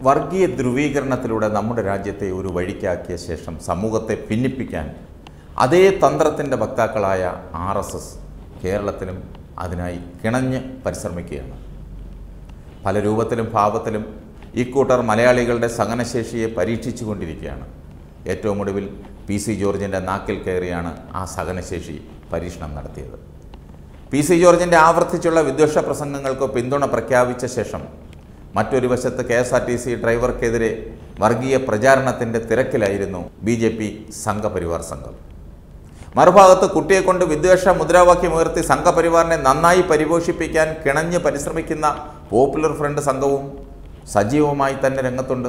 വർഗീയ ധ്രുവീകരണത്തിലൂടെ നമ്മുടെ രാജ്യത്തെ ഒരു വഴിക്കാക്കിയ ശേഷം സമൂഹത്തെ ഭിന്നിപ്പിക്കാൻ അതേ തന്ത്രത്തിൻ്റെ വക്താക്കളായ ആർ എസ് എസ് കേരളത്തിലും അതിനായി കിണഞ്ഞ് പരിശ്രമിക്കുകയാണ് പല രൂപത്തിലും ഭാവത്തിലും ഇക്കൂട്ടർ മലയാളികളുടെ സഹനശേഷിയെ പരീക്ഷിച്ചു കൊണ്ടിരിക്കുകയാണ് ഏറ്റവും ഒടുവിൽ പി സി ജോർജിൻ്റെ നാക്കിൽ കയറിയാണ് ആ സഹനശേഷി പരീക്ഷണം നടത്തിയത് പി സി ജോർജിൻ്റെ ആവർത്തിച്ചുള്ള വിദ്വേഷ പ്രസംഗങ്ങൾക്ക് പിന്തുണ പ്രഖ്യാപിച്ച ശേഷം മറ്റൊരു വശത്ത് K S R T C ഡ്രൈവർക്കെതിരെ വർഗീയ പ്രചാരണത്തിൻ്റെ തിരക്കിലായിരുന്നു ബി ജെ പി സംഘപരിവാർ സംഘം മറുഭാഗത്ത് കുട്ടിയെ കൊണ്ട് വിദ്വേഷ മുദ്രാവാക്യമുയർത്തി സംഘപരിവാറിനെ നന്നായി പരിപോഷിപ്പിക്കാൻ കിണഞ്ഞ് പരിശ്രമിക്കുന്ന പോപ്പുലർ ഫ്രണ്ട് സംഘവും സജീവമായി തന്നെ രംഗത്തുണ്ട്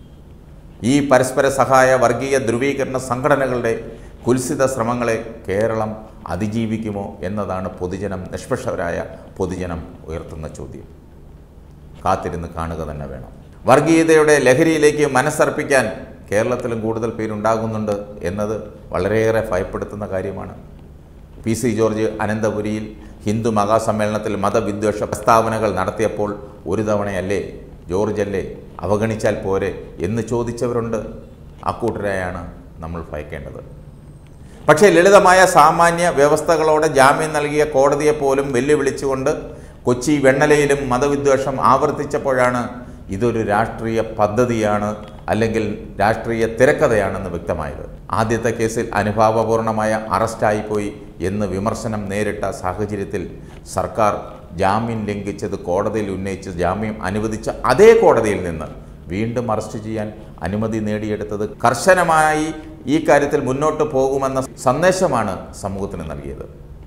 ഈ പരസ്പര സഹായ വർഗീയ ധ്രുവീകരണ സംഘടനകളുടെ കുൽസിത ശ്രമങ്ങളെ കേരളം അതിജീവിക്കുമോ എന്നതാണ് പൊതുജനം നിഷ്പക്ഷരായ പൊതുജനം ഉയർത്തുന്ന ചോദ്യം കാത്തിരുന്ന് കാണുക തന്നെ വേണം വർഗീയതയുടെ ലഹരിയിലേക്ക് മനസ്സർപ്പിക്കാൻ കേരളത്തിലും കൂടുതൽ പേരുണ്ടാകുന്നുണ്ട് എന്നത് വളരെയേറെ ഭയപ്പെടുത്തുന്ന കാര്യമാണ് പി സി ജോർജ് അനന്തപുരിയിൽ ഹിന്ദു മഹാസമ്മേളനത്തിൽ മതവിദ്വേഷ പ്രസ്താവനകൾ നടത്തിയപ്പോൾ ഒരു തവണയല്ലേ ജോർജ് അല്ലേ അവഗണിച്ചാൽ പോരെ എന്ന് ചോദിച്ചവരുണ്ട് അക്കൂട്ടരെയാണ് നമ്മൾ ഭയക്കേണ്ടത് പക്ഷേ ലളിതമായ സാമാന്യ വ്യവസ്ഥകളോടെ ജാമ്യം നൽകിയ കോടതിയെ പോലും വെല്ലുവിളിച്ചുകൊണ്ട് കൊച്ചി വെണ്ണലയിലും മതവിദ്വേഷം ആവർത്തിച്ചപ്പോഴാണ് ഇതൊരു രാഷ്ട്രീയ പദ്ധതിയാണ് അല്ലെങ്കിൽ രാഷ്ട്രീയ തിരക്കഥയാണെന്ന് വ്യക്തമായത് ആദ്യത്തെ കേസിൽ അനുഭാവപൂർണമായ അറസ്റ്റായിപ്പോയി എന്ന് വിമർശനം നേരിട്ട സാഹചര്യത്തിൽ സർക്കാർ ജാമ്യം ലംഘിച്ചത് കോടതിയിൽ ഉന്നയിച്ച് ജാമ്യം അനുവദിച്ച അതേ കോടതിയിൽ നിന്ന് വീണ്ടും അറസ്റ്റ് ചെയ്യാൻ അനുമതി നേടിയെടുത്തത് കർശനമായി ഈ കാര്യത്തിൽ മുന്നോട്ട് പോകുമെന്ന സന്ദേശമാണ് സമൂഹത്തിന് നൽകിയത്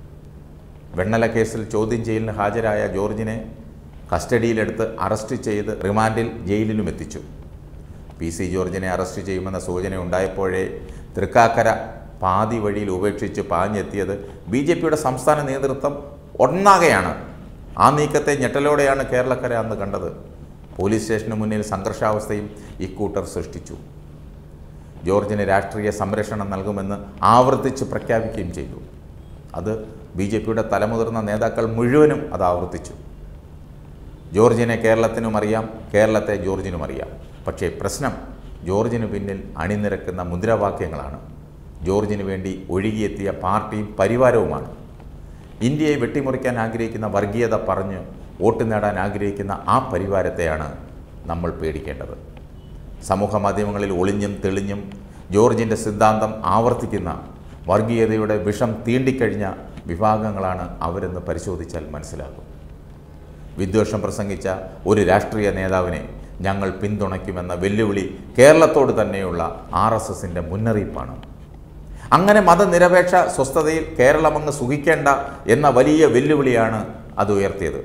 വെണ്ണല കേസിൽ ചോദ്യം ചെയ്യലിന് ഹാജരായ ജോർജിനെ കസ്റ്റഡിയിലെടുത്ത് അറസ്റ്റ് ചെയ്ത് റിമാൻഡിൽ ജയിലിലും എത്തിച്ചു പി സി ജോർജിനെ അറസ്റ്റ് ചെയ്യുമെന്ന സൂചന ഉണ്ടായപ്പോഴേ തൃക്കാക്കര പാതി വഴിയിൽ ഉപേക്ഷിച്ച് പാഞ്ഞെത്തിയത് ബി ജെ പിയുടെ സംസ്ഥാന നേതൃത്വം ഒന്നാകെയാണ് ആ നീക്കത്തെ ഞെട്ടലോടെയാണ് കേരളക്കര അന്ന് കണ്ടത് പോലീസ് സ്റ്റേഷന് മുന്നിൽ സംഘർഷാവസ്ഥയും ഇക്കൂട്ടർ സൃഷ്ടിച്ചു ജോർജിന് രാഷ്ട്രീയ സംരക്ഷണം നൽകുമെന്ന് ആവർത്തിച്ച് പ്രഖ്യാപിക്കുകയും ചെയ്തു അത് ബി ജെ പിയുടെ തലമുതിർന്ന നേതാക്കൾ മുഴുവനും അത് ആവർത്തിച്ചു ജോർജിനെ കേരളത്തിനും അറിയാം കേരളത്തെ ജോർജിനും അറിയാം പക്ഷേ പ്രശ്നം ജോർജിന് പിന്നിൽ അണിനിരക്കുന്ന മുദ്രാവാക്യങ്ങളാണ് ജോർജിന് വേണ്ടി ഒഴുകിയെത്തിയ പാർട്ടിയും പരിവാരവുമാണ് ഇന്ത്യയെ വെട്ടിമുറിക്കാൻ ആഗ്രഹിക്കുന്ന വർഗീയത പറഞ്ഞ് വോട്ട് നേടാൻ ആഗ്രഹിക്കുന്ന ആ പരിവാരത്തെയാണ് നമ്മൾ പേടിക്കേണ്ടത് സമൂഹ മാധ്യമങ്ങളിൽ ഒളിഞ്ഞും തെളിഞ്ഞും ജോർജിൻ്റെ സിദ്ധാന്തം ആവർത്തിക്കുന്ന വർഗീയതയുടെ വിഷം തീണ്ടിക്കഴിഞ്ഞ വിഭാഗങ്ങളാണ് അവരെന്ന് പരിശോധിച്ചാൽ മനസ്സിലാകും വിദ്വേഷം പ്രസംഗിച്ച ഒരു രാഷ്ട്രീയ നേതാവിനെ ഞങ്ങൾ പിന്തുണയ്ക്കുമെന്ന വെല്ലുവിളി കേരളത്തോട് തന്നെയുള്ള ആർ എസ് എസിൻ്റെ മുന്നറിയിപ്പാണ് അങ്ങനെ മതനിരപേക്ഷ സ്വസ്ഥതയിൽ കേരളമങ്ങ് സുഖിക്കേണ്ട എന്ന വലിയ വെല്ലുവിളിയാണ് അത് ഉയർത്തിയത്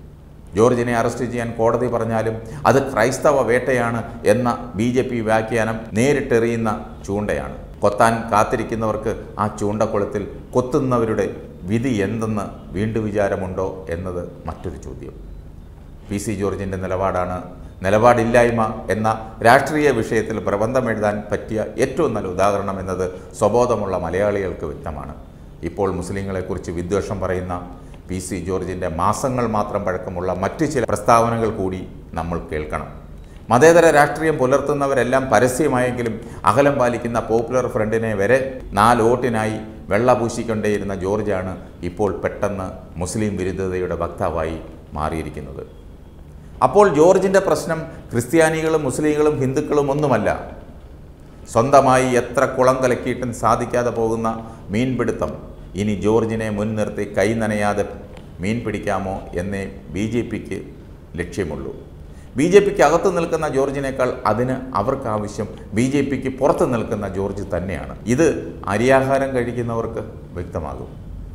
ജോർജിനെ അറസ്റ്റ് ചെയ്യാൻ കോടതി പറഞ്ഞാലും അത് ക്രൈസ്തവ വേട്ടയാണ് എന്ന ബി ജെ പി വ്യാഖ്യാനം നേരിട്ടെറിയുന്ന ചൂണ്ടയാണ് കൊത്താൻ കാത്തിരിക്കുന്നവർക്ക് ആ ചൂണ്ടക്കുളത്തിൽ കൊത്തുന്നവരുടെ വിധി എന്തെന്ന് വീണ്ടു വിചാരമുണ്ടോ എന്നത് മറ്റൊരു ചോദ്യം പി സി ജോർജിൻ്റെ നിലപാടാണ് നിലപാടില്ലായ്മ എന്ന രാഷ്ട്രീയ വിഷയത്തിൽ പ്രബന്ധം എഴുതാൻ പറ്റിയ ഏറ്റവും നല്ല ഉദാഹരണം എന്നത് സ്വബോധമുള്ള മലയാളികൾക്ക് വ്യക്തമാണ് ഇപ്പോൾ മുസ്ലിങ്ങളെക്കുറിച്ച് വിദ്വേഷം പറയുന്ന പി സി ജോർജിൻ്റെ മാസങ്ങൾ മാത്രം പഴക്കമുള്ള മറ്റ് ചില പ്രസ്താവനകൾ കൂടി നമ്മൾ കേൾക്കണം മതേതര രാഷ്ട്രീയം പുലർത്തുന്നവരെല്ലാം പരസ്യമായെങ്കിലും അകലം പാലിക്കുന്ന പോപ്പുലർ ഫ്രണ്ടിനെ വരെ നാല് വോട്ടിനായി വെള്ള പൂശിക്കൊണ്ടേയിരുന്ന ജോർജാണ് ഇപ്പോൾ പെട്ടെന്ന് മുസ്ലിം വിരുദ്ധതയുടെ വക്താവായി മാറിയിരിക്കുന്നത് അപ്പോൾ ജോർജിൻ്റെ പ്രശ്നം ക്രിസ്ത്യാനികളും മുസ്ലിങ്ങളും ഹിന്ദുക്കളും ഒന്നുമല്ല സ്വന്തമായി എത്ര കുളം കലക്കിയിട്ടും സാധിക്കാതെ പോകുന്ന മീൻപിടുത്തം ഇനി ജോർജിനെ മുൻനിർത്തി കൈ നനയാതെ മീൻ പിടിക്കാമോ എന്നേ ബി ജെ പിക്ക് ലക്ഷ്യമുള്ളൂ ബി ജെ പിക്ക് അകത്ത് നിൽക്കുന്ന ജോർജിനേക്കാൾ അതിന് അവർക്ക് ആവശ്യം ബി ജെ പിക്ക് പുറത്ത് നിൽക്കുന്ന ജോർജ് തന്നെയാണ് ഇത് അരിയാഹാരം കഴിക്കുന്നവർക്ക് വ്യക്തമാകും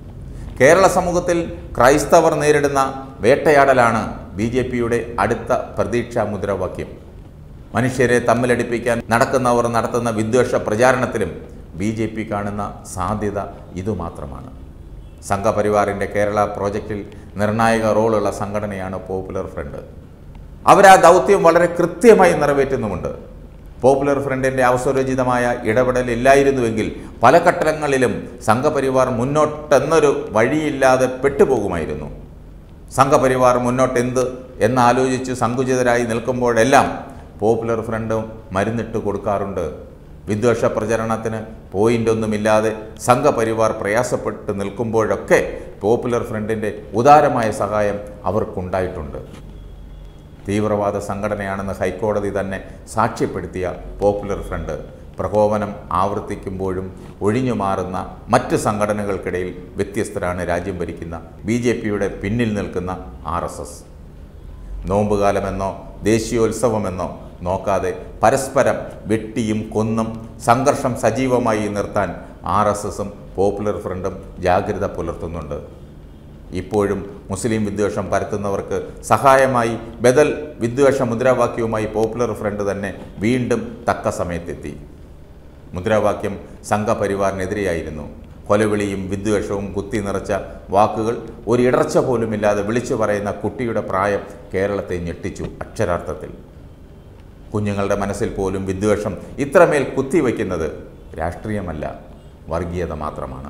കേരള സമൂഹത്തിൽ ക്രൈസ്തവർ നേരിടുന്ന വേട്ടയാടലാണ് ബി ജെ പിയുടെ അടുത്ത പ്രതീക്ഷാ മുദ്രാവാക്യം മനുഷ്യരെ തമ്മിലടിപ്പിക്കാൻ നടക്കുന്നവർ നടത്തുന്ന വിദ്വേഷ പ്രചാരണത്തിലും ബി ജെ പി കാണുന്ന സാധ്യത ഇതുമാത്രമാണ് സംഘപരിവാറിൻ്റെ കേരള പ്രോജക്റ്റിൽ നിർണായക റോളുള്ള സംഘടനയാണ് പോപ്പുലർ ഫ്രണ്ട് അവർ ആ ദൗത്യം വളരെ കൃത്യമായി നിറവേറ്റുന്നുമുണ്ട് പോപ്പുലർ ഫ്രണ്ടിൻ്റെ അവസരോചിതമായ ഇടപെടൽ ഇല്ലായിരുന്നുവെങ്കിൽ പല ഘട്ടങ്ങളിലും സംഘപരിവാർ മുന്നോട്ടെന്നൊരു വഴിയില്ലാതെ പെട്ടുപോകുമായിരുന്നു സംഘപരിവാർ മുന്നോട്ടെന്ത് എന്നാലോചിച്ച് സങ്കുചിതരായി നിൽക്കുമ്പോഴെല്ലാം പോപ്പുലർ ഫ്രണ്ടും മരുന്നിട്ട് കൊടുക്കാറുണ്ട് വിദ്വേഷ പ്രചരണത്തിന് പോയിൻ്റൊന്നുമില്ലാതെ സംഘപരിവാർ പ്രയാസപ്പെട്ട് നിൽക്കുമ്പോഴൊക്കെ പോപ്പുലർ ഫ്രണ്ടിൻ്റെ ഉദാരമായ സഹായം അവർക്കുണ്ടായിട്ടുണ്ട് തീവ്രവാദ സംഘടനയാണെന്ന് ഹൈക്കോടതി തന്നെ സാക്ഷ്യപ്പെടുത്തിയ പോപ്പുലർ ഫ്രണ്ട് പ്രകോപനം ആവർത്തിക്കുമ്പോഴും ഒഴിഞ്ഞു മാറുന്ന മറ്റ് സംഘടനകൾക്കിടയിൽ വ്യത്യസ്തരാണ് രാജ്യം ഭരിക്കുന്ന ബി ജെ പിയുടെ പിന്നിൽ നിൽക്കുന്ന ആർ എസ് എസ് നോമ്പുകാലമെന്നോ ദേശീയോത്സവമെന്നോ നോക്കാതെ പരസ്പരം വെട്ടിയും കൊന്നും സംഘർഷം സജീവമായി നിർത്താൻ ആർ എസ് എസും പോപ്പുലർ ഫ്രണ്ടും ജാഗ്രത പുലർത്തുന്നുണ്ട് ഇപ്പോഴും മുസ്ലിം വിദ്വേഷം പരത്തുന്നവർക്ക് സഹായമായി ബദൽ വിദ്വേഷ മുദ്രാവാക്യവുമായി പോപ്പുലർ ഫ്രണ്ട് തന്നെ വീണ്ടും തക്ക സമയത്തെത്തി മുദ്രാവാക്യം സംഘപരിവാറിനെതിരെയായിരുന്നു കൊലവിളിയും വിദ്വേഷവും കുത്തി നിറച്ച വാക്കുകൾ ഒരു ഇടർച്ച പോലുമില്ലാതെ വിളിച്ചു പറയുന്ന കുട്ടിയുടെ പ്രായം കേരളത്തെ ഞെട്ടിച്ചു അക്ഷരാർത്ഥത്തിൽ കുഞ്ഞുങ്ങളുടെ മനസ്സിൽ പോലും വിദ്വേഷം ഇത്രമേൽ കുത്തിവെക്കുന്നത് രാഷ്ട്രീയമല്ല വർഗീയത മാത്രമാണ്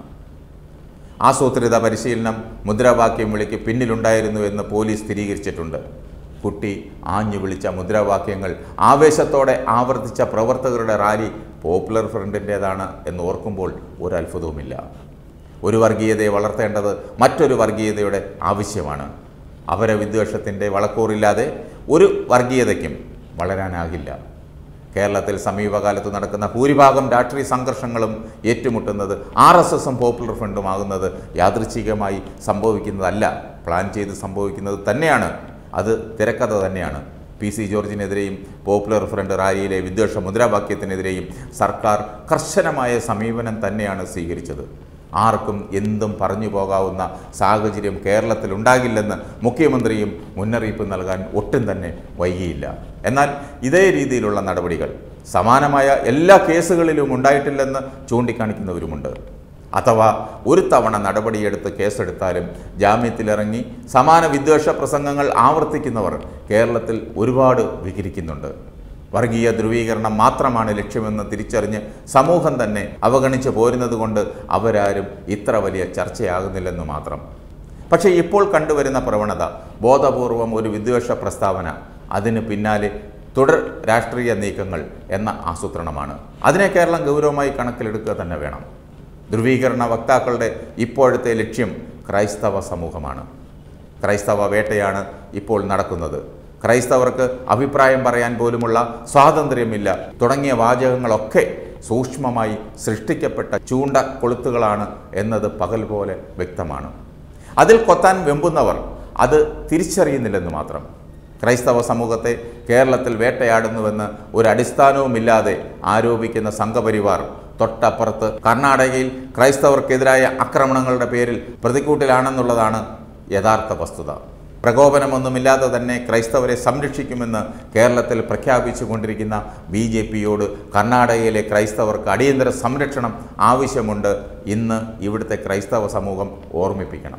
ആസൂത്രിത പരിശീലനം മുദ്രാവാക്യം വിളിക്ക് പിന്നിലുണ്ടായിരുന്നു എന്ന് പോലീസ് സ്ഥിരീകരിച്ചിട്ടുണ്ട് കുട്ടി ആഞ്ഞു വിളിച്ച മുദ്രാവാക്യങ്ങൾ ആവേശത്തോടെ ആവർത്തിച്ച പ്രവർത്തകരുടെ റാലി പോപ്പുലർ ഫ്രണ്ടിൻ്റേതാണ് എന്ന് ഓർക്കുമ്പോൾ ഒരു അത്ഭുതവുമില്ല ഒരു വർഗീയതയെ വളർത്തേണ്ടത് മറ്റൊരു വർഗീയതയുടെ ആവശ്യമാണ് അവരെ വിദ്വേഷത്തിൻ്റെ വളക്കൂറില്ലാതെ ഒരു വർഗീയതയ്ക്കും വളരാനാകില്ല കേരളത്തിൽ സമീപകാലത്ത് നടക്കുന്ന ഭൂരിഭാഗം രാഷ്ട്രീയ സംഘർഷങ്ങളും ഏറ്റുമുട്ടുന്നത് ആർ എസ് എസും പോപ്പുലർ ഫ്രണ്ടുമാകുന്നത് യാദൃച്ഛികമായി സംഭവിക്കുന്നതല്ല പ്ലാൻ ചെയ്ത് സംഭവിക്കുന്നത് തന്നെയാണ് അത് തിരക്കഥ തന്നെയാണ് പി സി ജോർജിനെതിരെയും പോപ്പുലർ ഫ്രണ്ട് റാലിയിലെ വിദ്വേഷ മുദ്രാവാക്യത്തിനെതിരെയും സർക്കാർ കർശനമായ സമീപനം തന്നെയാണ് സ്വീകരിച്ചത് ആർക്കും എന്തും പറഞ്ഞു പോകാവുന്ന സാഹചര്യം കേരളത്തിൽ ഉണ്ടാകില്ലെന്ന് മുഖ്യമന്ത്രിയും മുന്നറിയിപ്പ് നൽകാൻ ഒട്ടും തന്നെ വൈകിയില്ല എന്നാൽ ഇതേ രീതിയിലുള്ള നടപടികൾ സമാനമായ എല്ലാ കേസുകളിലും ഉണ്ടായിട്ടില്ലെന്ന് ചൂണ്ടിക്കാണിക്കുന്നവരുമുണ്ട് അഥവാ ഒരു തവണ നടപടിയെടുത്ത് കേസെടുത്താലും ജാമ്യത്തിലിറങ്ങി സമാന വിദ്വേഷ പ്രസംഗങ്ങൾ ആവർത്തിക്കുന്നവർ കേരളത്തിൽ ഒരുപാട് വികിരിക്കുന്നുണ്ട് വർഗീയ ധ്രുവീകരണം മാത്രമാണ് ലക്ഷ്യമെന്ന് തിരിച്ചറിഞ്ഞ് സമൂഹം തന്നെ അവഗണിച്ച് പോരുന്നത് കൊണ്ട് അവരാരും ഇത്ര വലിയ ചർച്ചയാകുന്നില്ലെന്ന് മാത്രം പക്ഷേ ഇപ്പോൾ കണ്ടുവരുന്ന പ്രവണത ബോധപൂർവം ഒരു വിദ്വേഷ പ്രസ്താവന അതിന് പിന്നാലെ തുടർ രാഷ്ട്രീയ നീക്കങ്ങൾ എന്ന ആസൂത്രണമാണ് അതിനെ കേരളം ഗൗരവമായി കണക്കിലെടുക്കുക തന്നെ വേണം ധ്രുവീകരണ വക്താക്കളുടെ ഇപ്പോഴത്തെ ലക്ഷ്യം ക്രൈസ്തവ സമൂഹമാണ് ക്രൈസ്തവ വേട്ടയാണ് ഇപ്പോൾ നടക്കുന്നത് ക്രൈസ്തവർക്ക് അഭിപ്രായം പറയാൻ പോലുമുള്ള സ്വാതന്ത്ര്യമില്ല തുടങ്ങിയ വാചകങ്ങളൊക്കെ സൂക്ഷ്മമായി സൃഷ്ടിക്കപ്പെട്ട ചൂണ്ട കൊളുത്തുകളാണ് എന്നത് പകൽ പോലെ വ്യക്തമാണ് അതിൽ കൊത്താൻ വെമ്പുന്നവർ അത് തിരിച്ചറിയുന്നില്ലെന്ന് മാത്രം ക്രൈസ്തവ സമൂഹത്തെ കേരളത്തിൽ വേട്ടയാടുന്നുവെന്ന് ഒരു അടിസ്ഥാനവുമില്ലാതെ ആരോപിക്കുന്ന സംഘപരിവാർ തൊട്ടപ്പുറത്ത് കർണാടകയിൽ ക്രൈസ്തവർക്കെതിരായ ആക്രമണങ്ങളുടെ പേരിൽ പ്രതിക്കൂട്ടിലാണെന്നുള്ളതാണ് യഥാർത്ഥ വസ്തുത പ്രകോപനമൊന്നുമില്ലാതെ തന്നെ ക്രൈസ്തവരെ സംരക്ഷിക്കുമെന്ന് കേരളത്തിൽ പ്രഖ്യാപിച്ചു കൊണ്ടിരിക്കുന്ന ബി ജെ പിയോട് കർണാടകയിലെ ക്രൈസ്തവർക്ക് അടിയന്തര സംരക്ഷണം ആവശ്യമുണ്ട് ഇന്ന് ഇവിടുത്തെ ക്രൈസ്തവ സമൂഹം ഓർമ്മിപ്പിക്കണം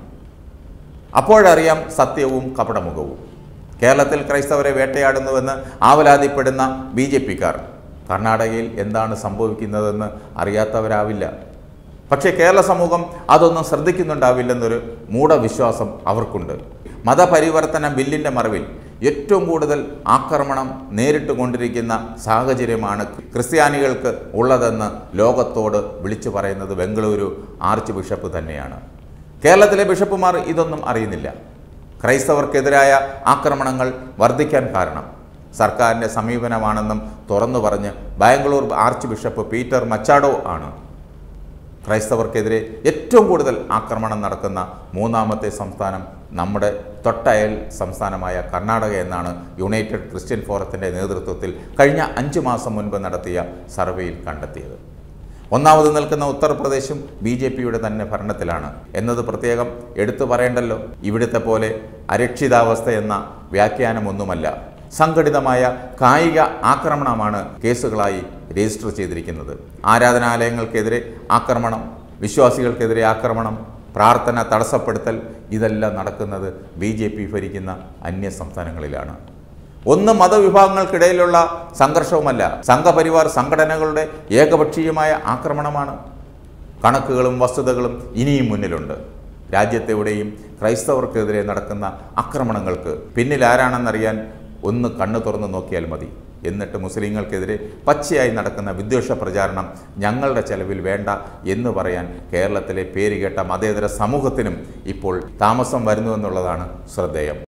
അപ്പോഴറിയാം സത്യവും കപടമുഖവും കേരളത്തിൽ ക്രൈസ്തവരെ വേട്ടയാടുന്നുവെന്ന് ആവലാതിപ്പെടുന്ന ബി ജെ പിക്കാർ കർണാടകയിൽ എന്താണ് സംഭവിക്കുന്നതെന്ന് അറിയാത്തവരാവില്ല പക്ഷേ കേരള സമൂഹം അതൊന്നും ശ്രദ്ധിക്കുന്നുണ്ടാവില്ലെന്നൊരു മൂഢവിശ്വാസം അവർക്കുണ്ട് മതപരിവർത്തന ബില്ലിൻ്റെ മറവിൽ ഏറ്റവും കൂടുതൽ ആക്രമണം നേരിട്ട് കൊണ്ടിരിക്കുന്ന സാഹചര്യമാണ് ക്രിസ്ത്യാനികൾക്ക് ഉള്ളതെന്ന് ലോകത്തോട് വിളിച്ചു പറയുന്നത് ബംഗളൂരു ആർച്ച് ബിഷപ്പ് തന്നെയാണ് കേരളത്തിലെ ബിഷപ്പുമാർ ഇതൊന്നും അറിയുന്നില്ല ക്രൈസ്തവർക്കെതിരായ ആക്രമണങ്ങൾ വർദ്ധിക്കാൻ കാരണം സർക്കാരിൻ്റെ സമീപനമാണെന്നും തുറന്നു പറഞ്ഞ് Bangalore archbishop Peter Machado ആണ് ക്രൈസ്തവർക്കെതിരെ ഏറ്റവും കൂടുതൽ ആക്രമണം നടക്കുന്ന മൂന്നാമത്തെ സംസ്ഥാനം നമ്മുടെ തൊട്ടയൽ സംസ്ഥാനമായ കർണാടക എന്നാണ് യുണൈറ്റഡ് ക്രിസ്ത്യൻ ഫോറത്തിൻ്റെ നേതൃത്വത്തിൽ കഴിഞ്ഞ അഞ്ച് മാസം മുൻപ് നടത്തിയ സർവേയിൽ കണ്ടെത്തിയത് ഒന്നാമത് നിൽക്കുന്ന ഉത്തർപ്രദേശും ബി ജെ പിയുടെ തന്നെ ഭരണത്തിലാണ് എന്നത് പ്രത്യേകം എടുത്തു പറയേണ്ടല്ലോ ഇവിടുത്തെ പോലെ അരക്ഷിതാവസ്ഥ എന്ന വ്യാഖ്യാനമൊന്നുമല്ല സംഘടിതമായ കായിക ആക്രമണമാണ് കേസുകളായി രജിസ്റ്റർ ചെയ്തിരിക്കുന്നത് ആരാധനാലയങ്ങൾക്കെതിരെ ആക്രമണം വിശ്വാസികൾക്കെതിരെ ആക്രമണം പ്രാർത്ഥന തടസ്സപ്പെടുത്തൽ ഇതെല്ലാം നടക്കുന്നത് ബി ജെ പി ഭരിക്കുന്ന അന്യ സംസ്ഥാനങ്ങളിലാണ് ഒന്ന് മതവിഭാഗങ്ങൾക്കിടയിലുള്ള സംഘർഷവുമല്ല സംഘപരിവാർ സംഘടനകളുടെ ഏകപക്ഷീയമായ ആക്രമണമാണ് കണക്കുകളും വസ്തുതകളും ഇനിയും മുന്നിലുണ്ട് രാജ്യത്തെവിടെയും ക്രൈസ്തവർക്കെതിരെ നടക്കുന്ന ആക്രമണങ്ങൾക്ക് പിന്നിൽ ആരാണെന്നറിയാൻ ഒന്ന് കണ്ണു തുറന്നു നോക്കിയാൽ മതി എന്നിട്ട് മുസ്ലിങ്ങൾക്കെതിരെ പച്ചയായി നടക്കുന്ന വിദ്വേഷ പ്രചാരണം ഞങ്ങളുടെ ചെലവിൽ വേണ്ട എന്ന് പറയാൻ കേരളത്തിലെ പേരുകേട്ട മതേതര സമൂഹത്തിനും ഇപ്പോൾ താമസം വരുന്നുവെന്നുള്ളതാണ് ശ്രദ്ധേയം